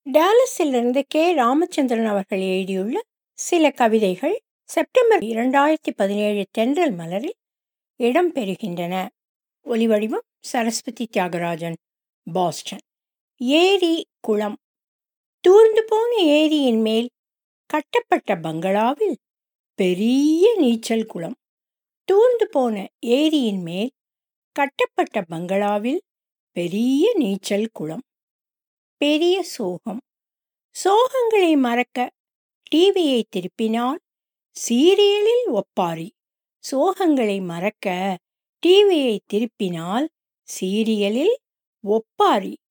டாலஸிலிருந்து K Ramachandran அவர்கள் எழுதியுள்ள சில கவிதைகள் செப்டம்பர் இரண்டாயிரத்தி பதினேழு தென்றல் மலரில் இடம்பெறுகின்றன ஒலிவடிவம் சரஸ்வதி தியாகராஜன் பாஸ்டன் ஏரி குளம் தூர்ந்து போன ஏரியின் மேல் கட்டப்பட்ட பங்களாவில் பெரிய நீச்சல் குளம் தூர்ந்து போன ஏரியின் மேல் கட்டப்பட்ட பங்களாவில் பெரிய நீச்சல் குளம் பெரிய சோகம் சோகங்களை மறக்க டிவியை திருப்பினால் சீரியலில் ஒப்பாரி சோகங்களை மறக்க டிவியை திருப்பினால் சீரியலில் ஒப்பாரி